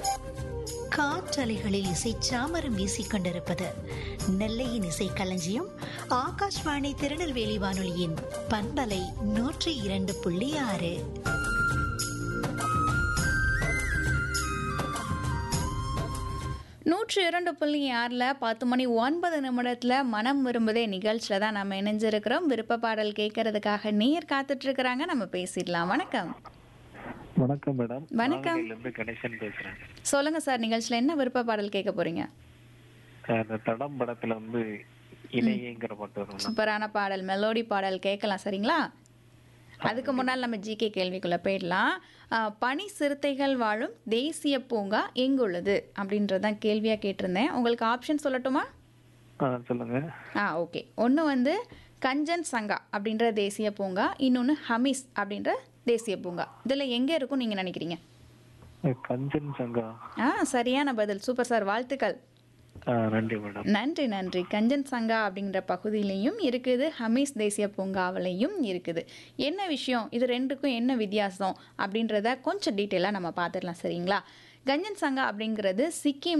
காற்றலைகளில் இசை சாமரம் வீசிக் கொண்டிருப்பது நெல்லையின் இசை களஞ்சியம் ஆகாஷ்வாணி திருநெல்வேலி வானொலியின் பண்பலை நூற்றி இரண்டு புள்ளி ஆறு நூற்றி இரண்டு புள்ளி ஆறில் பத்து மணி ஒன்பது நிமிடத்தில் மனம் விரும்புதே நிகழ்ச்சியில் தான் நம்ம இணைஞ்சிருக்கிறோம் விருப்ப பாடல் கேட்கறதுக்காக நேர் காத்துட்டு இருக்கிறாங்க நம்ம பேசிடலாம் வணக்கம் வணக்கம் மேடம் வணக்கம். இருந்து கணேசன் பேசுறேன் சொல்லுங்க சார் நிகழ்ச்சியில் என்ன விருப்ப பாடல் கேட்க போறீங்க அஹ் இந்த தடம் படத்துல வந்து இணையங்கிற பாட்டு வரும் மேடம். சூப்பரான பாடல் மெலோடி பாடல் கேட்கலாம் சரிங்களா அதுக்கு முன்னால் நம்ம ஜிகே கேள்விக்குள்ள போயிடலாம் ஆஹ், பனி சிறுத்தைகள் வாழும் தேசிய பூங்கா எங்குள்ளது அப்படின்றதான் கேள்வியாக கேட்டிருந்தேன் உங்களுக்கு ஆப்ஷன் சொல்லட்டுமா ஆ சொல்லுங்க ஆ ஓகே ஒன்று வந்து கஞ்சன் சங்கா அப்படின்ற தேசிய பூங்கா இன்னொன்று ஹமிஸ் அப்படின்ற தேசிய பூங்கா இதில் எங்கே இருக்கும் நீங்கள் நினைக்கிறீங்க அஹ் கஞ்சன் சங்கா ஆ சரியான பதில் சூப்பர் சார் வாழ்த்துக்கள் ஆ நன்றி மேடம் நன்றி நன்றி கஞ்சன் சங்கா அப்படிங்கிற பகுதியிலையும் இருக்குது ஹமீஸ் தேசிய பூங்காவிலையும் இருக்குது என்ன விஷயம் இது ரெண்டுக்கும் என்ன வித்தியாசம் அப்படின்றத கொஞ்சம் டீட்டெயிலாக நம்ம பார்த்துடலாம் சரிங்களா கஞ்சன் சங்கா அப்படிங்கிறது சிக்கிம்